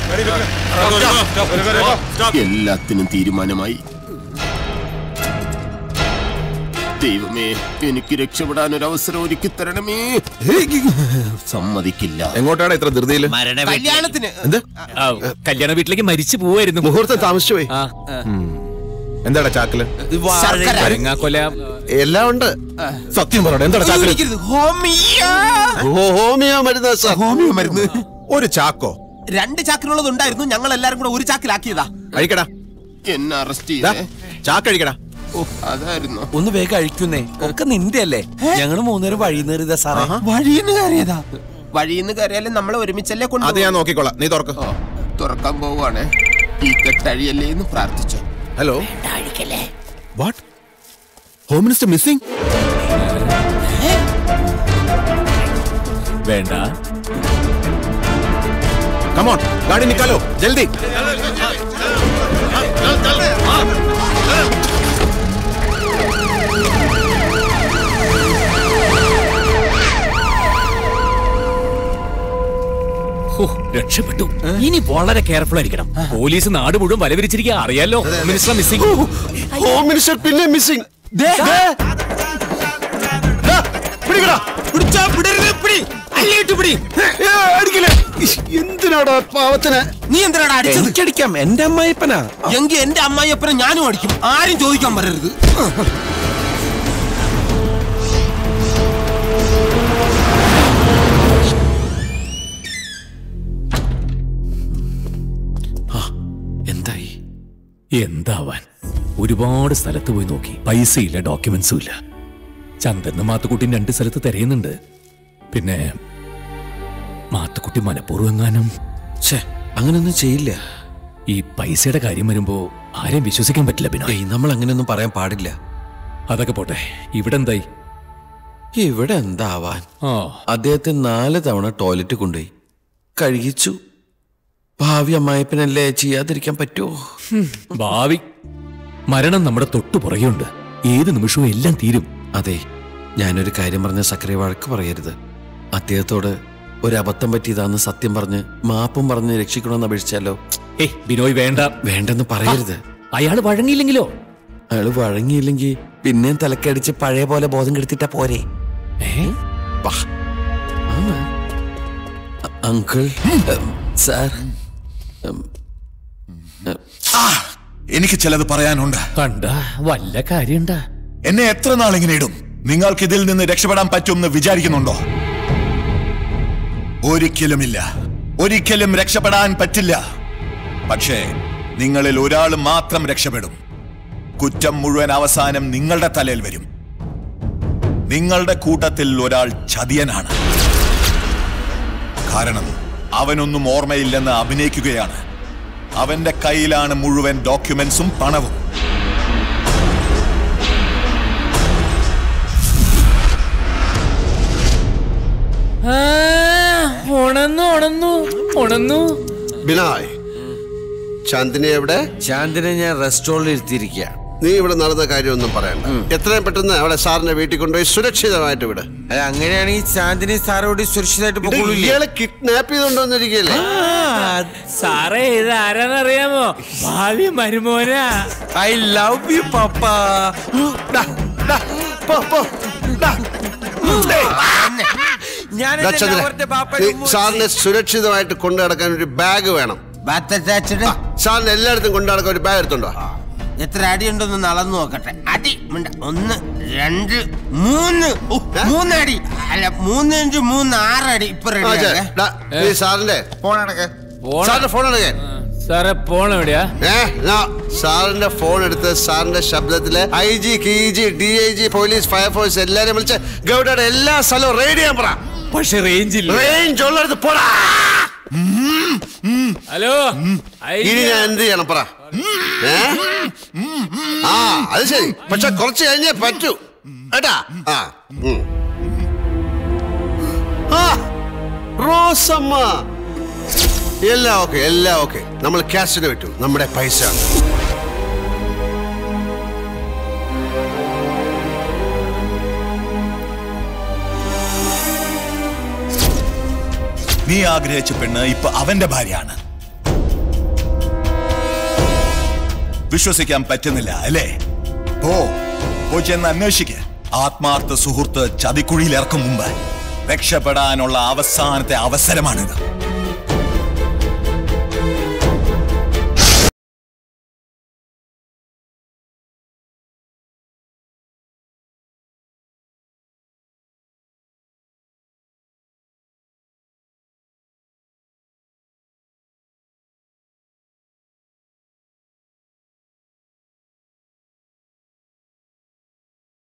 എല്ലാത്തിനും തീരുമാനമായി ദൈവമേ എനിക്ക് രക്ഷപ്പെടാൻ ഒരു അവസരം ഒരുക്കി തരണമേ സമ്മതിക്കില്ല എങ്ങോട്ടാണ് ഇത്ര ധൃതിയില് കല്യാണത്തിന് എന്ത് കല്യാണ വീട്ടിലേക്ക് മരിച്ചു പോവായിരുന്നു മുഹൂർത്തം താമസിച്ചു പോയി എന്താടാ ചാക്കില് കൊല എല്ലാം ഉണ്ട് സത്യം പറയണം എന്താടാ ചാക്കില് ഹോ- ഹോമിയോ മരുന്ന് സാർ ഹോമിയോ മരുന്ന് ഒരു ചാക്കോ രണ്ട് ചാക്കിനുള്ളത് ഉണ്ടായിരുന്നു ഞങ്ങൾ എല്ലാരും കൂടെ ഒരു ചാക്കിലാക്കിയതാ കഴിക്കടാ എന്നെ അറസ്റ്റ് ദാ, ചെയ്തേ ചാക്ക് കഴിക്കടാ ഓ അതായിരുന്നു ഒന്ന് വേഗം കഴിക്കുന്നേ ഒക്കെ നിന്റെ അല്ലേ ഞങ്ങള് മൂന്നുപേരും വഴി നേറിയതാ സാറേ വഴിന്ന് കയറിയതാ വഴിന്ന് കയറിയാലും നമ്മളെ ഒരുമിച്ചല്ലേ കൊണ്ട് അത് ഞാൻ നോക്കിക്കോളാം നീ തുറക്ക് തുറക്കാൻ പോവാണ് ഈ കെട്ടഴിയല്ലേ എന്ന് പ്രാർത്ഥിച്ചു hello what home minister missing വേണ്ട കമോൺ ഗാഡി നിക്കാലോ ജൽദി ഹോ, രക്ഷപ്പെട്ടു ഇനി വളരെ കെയർഫുൾ ആയിരിക്കണം പോലീസ് നാട് മുഴുവൻ വലവിരിച്ചിരിക്കുക അറിയാലോ മിനിസ്റ്റർ മിസ്സിംഗ് ഹോം മിനിസ്റ്റർ പിന്നെ മിസ്സിംഗ് പിടിച്ചാ പിടരുത് പിടി അല്ലിട്ട് പിടി അടിക്കില്ലേ എന്തിനാടാ പാവത്തിന് നീ എന്തിനാണ് അടിച്ചത് എനിക്കടിക്കാം എന്റെ അമ്മായിപ്പനാ എങ്കിൽ എന്റെ അമ്മായിയപ്പനെ ഞാനും അടിക്കും ആരും ചോദിക്കാൻ വരരുത് എന്തായി എന്താവാൻ ഒരുപാട് സ്ഥലത്ത് പോയി നോക്കി പൈസയില്ല ഡോക്യുമെന്റ്സും ഇല്ല ചന്ദന് മാത്തുക്കുട്ടി രണ്ട് സ്ഥലത്ത് തിരയുന്നുണ്ട് പിന്നെ മാത്തുക്കുട്ടി മനഃപൂർവ്വം എങ്ങാനും ഛേ അങ്ങനൊന്നും ചെയ്യില്ല ഈ പൈസയുടെ കാര്യം വരുമ്പോ ആരെയും വിശ്വസിക്കാൻ പറ്റില്ല ബിനോയ് ഏയ് നമ്മൾ അങ്ങനെയൊന്നും പറയാൻ പാടില്ല അതൊക്കെ പോട്ടെ ഇവിടെ എന്തായി ഇവിടെ എന്താവാൻ ആ അദ്ദേഹത്തെ നാല് തവണ ടോയ്ലറ്റ് കൊണ്ടുപോയി കഴുകിച്ചു ഭാവി അമ്മായിപ്പനല്ലേ ചെയ്യാതിരിക്കാൻ പറ്റുമോ ഭാവി മരണം നമ്മുടെ തൊട്ടു പുറകെയുണ്ട് ഏത് നിമിഷവും എല്ലാം തീരും അതെ ഞാനൊരു കാര്യം പറഞ്ഞ സക്രിയ വഴക്ക് പറയരുത് അദ്ദേഹത്തോട് ഒരു അബദ്ധം പറ്റിയതാന്ന് സത്യം പറഞ്ഞ് മാപ്പും പറഞ്ഞ് രക്ഷിക്കണമെന്ന് അപേക്ഷിച്ചാലോ ഏയ് ബിനോയ് വേണ്ട വേണ്ടെന്ന് പറയരുത് അയാൾ വഴങ്ങിയില്ലെങ്കിലോ അയാള് വഴങ്ങിയില്ലെങ്കിൽ പിന്നെയും തലക്കടിച്ച് പഴയ പോലെ ബോധം കെടുത്തിട്ടാ പോരെ ഏ വാ. ആ. അ- അങ്കിൾ ഉം, സാർ ഉം, എനിക്ക് ചിലത് പറയാനുണ്ട് കണ്ട വല്ല കാര്യണ്ടാ എന്നെ എത്ര നാൾ ഇങ്ങനെ ഇടും നിങ്ങൾക്ക് ഇതിൽ നിന്ന് രക്ഷപ്പെടാൻ പറ്റുമെന്ന് വിചാരിക്കുന്നുണ്ടോ ഒരിക്കലുമില്ല ഒരിക്കലും രക്ഷപ്പെടാൻ പറ്റില്ല പക്ഷേ നിങ്ങളിൽ ഒരാൾ മാത്രം രക്ഷപ്പെടും കുറ്റം മുഴുവൻ അവസാനം നിങ്ങളുടെ തലയിൽ വരും നിങ്ങളുടെ കൂട്ടത്തിൽ ഒരാൾ ചതിയനാണ് കാരണം അവനൊന്നും ഓർമ്മയില്ലെന്ന് അഭിനയിക്കുകയാണ് അവന്റെ കയ്യിലാണ് മുഴുവൻ ഡോക്യുമെന്റ്സും പണവും ഉണന്നു ഉണന്നു ഉണന്നു ബിനായ് ചാന്ദിനി എവിടെ ശാന്തിനെ ഞാൻ റെസ്റ്റോറൻറ്റിൽ ഇരുത്തിയിരിക്കുക നീ ഇവിടെ നടന്ന കാര്യമൊന്നും പറയണ്ട എത്രയും പെട്ടെന്ന് അവളെ സാറിന്റെ വീട്ടിൽ കൊണ്ടുപോയി സുരക്ഷിതമായിട്ട് വിട് അല്ല അങ്ങനെയാണെങ്കിൽ ശാന്തിനി സാറോട് സുരക്ഷിതമായിട്ട് ഇത് പൊക്കോളൂല്ലേ ഇയാളെ കിഡ്നാപ്പ് ചെയ്തോണ്ടിരിക്കല്ലേ സാറേ ഇത് ആരാന്നറിയാമോ ഭാവി മരുമോനാ ഐ ലവ് യു പപ്പ ഞാൻ ദാ എന്റെ ചന്ദ്രൻ, ലവറിന്റെ ബാപ്പയുടെ നീ ഉമ്മ- സാറിനെ സുരക്ഷിതമായിട്ട് കൊണ്ടു നടക്കാൻ ഒരു ബാഗ് വേണം ബാത്ത് അറ്റാച്ച്ഡ് സാറിന് എല്ലായിടത്തും കൊണ്ടു നടക്കാൻ ഒരു ബാഗ് എടുത്തുണ്ടോ എത്ര അടി ഉണ്ടെന്ന് അളന്നു നോക്കട്ടെ അടി മിണ്ട. ഒന്ന് രണ്ട് മൂന്ന് ഓ, മൂന്ന് അടി അല്ല മൂന്ന് അഞ്ച് മൂന്ന് ആറ് അടി ഇപ്പൊ ആ, ചേ, റെഡി ഡാ, നീ സാറിന്റെ ഫോൺ എടുക്ക സാറിന്റെ ഫോൺ എടുക്കേ സാറേ പോണ എവിടെയാ ഏ നാ, സാറിന്റെ ഫോൺ എടുത്ത് സാറിന്റെ ശബ്ദത്തില് I G K G D I G police fire force എല്ലാരും വിളിച്ച് ഗൗഡയുടെ എല്ലാ സ്ഥലവും റെയ്ഡ് ചെയ്യാൻ പറ പക്ഷെ റേഞ്ചില്ല റേഞ്ച് ഉള്ളിടത്ത് പോടാ ഹലോ ഇനി ഞാൻ എന്ത് ചെയ്യണം പറ ഏ ആ അത് ശരി പക്ഷെ കുറച്ച് കഴിഞ്ഞേ പറ്റൂ കേട്ടാ ആ ഉം. ആ റോസമ്മ എല്ലാം ഓക്കെ എല്ലാം ഓക്കെ നമ്മൾ ക്യാഷിന് പറ്റൂ നമ്മുടെ പൈസ നീ ആഗ്രഹിച്ച പെണ്ണ് ഇപ്പൊ അവന്റെ ഭാര്യയാണ് വിശ്വസിക്കാൻ പറ്റുന്നില്ല അല്ലേ പോ പോയി ചെന്ന് അന്വേഷിക്ക് ആത്മാർത്ഥ സുഹൃത്ത് ചതിക്കുഴിയിൽ ഇറക്കും മുമ്പ് രക്ഷപ്പെടാനുള്ള അവസാനത്തെ അവസരമാണിത്